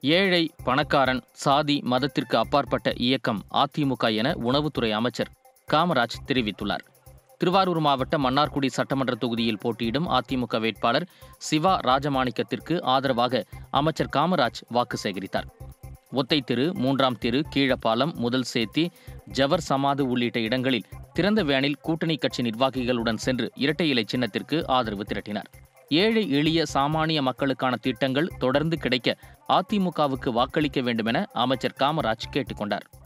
ஏழை பணக்காரன் சாதி மதத்திற்கு அப்பாற்பட்ட இயக்கம் அதிமுக என உணவுத்துறை அமைச்சர் காமராஜ் தெரிவித்துள்ளார் திருவாரூர் மாவட்டம் மன்னார்குடி சட்டமன்ற தொகுதியில் போட்டியிடும் அதிமுக வேட்பாளர் சிவா ராஜமாணிக்கத்திற்கு ஆதரவாக அமைச்சர் காமராஜ் வாக்கு சேகரித்தார் ஒத்தை தெரு மூன்றாம் தெரு கீழப்பாலம் முதல் சேத்தி ஜவர் சமாது உள்ளிட்ட இடங்களில் திறந்த வேனில் கூட்டணி கட்சி நிர்வாகிகளுடன் சென்று இரட்டை இலை சின்னத்திற்கு ஆதரவு திரட்டினார் ஏழை எளிய சாமானிய மக்களுக்கான திட்டங்கள் தொடர்ந்து கிடைக்க அதிமுகவுக்கு வாக்களிக்க வேண்டுமென அமைச்சர் காமராஜ் கேட்டுக்கொண்டார்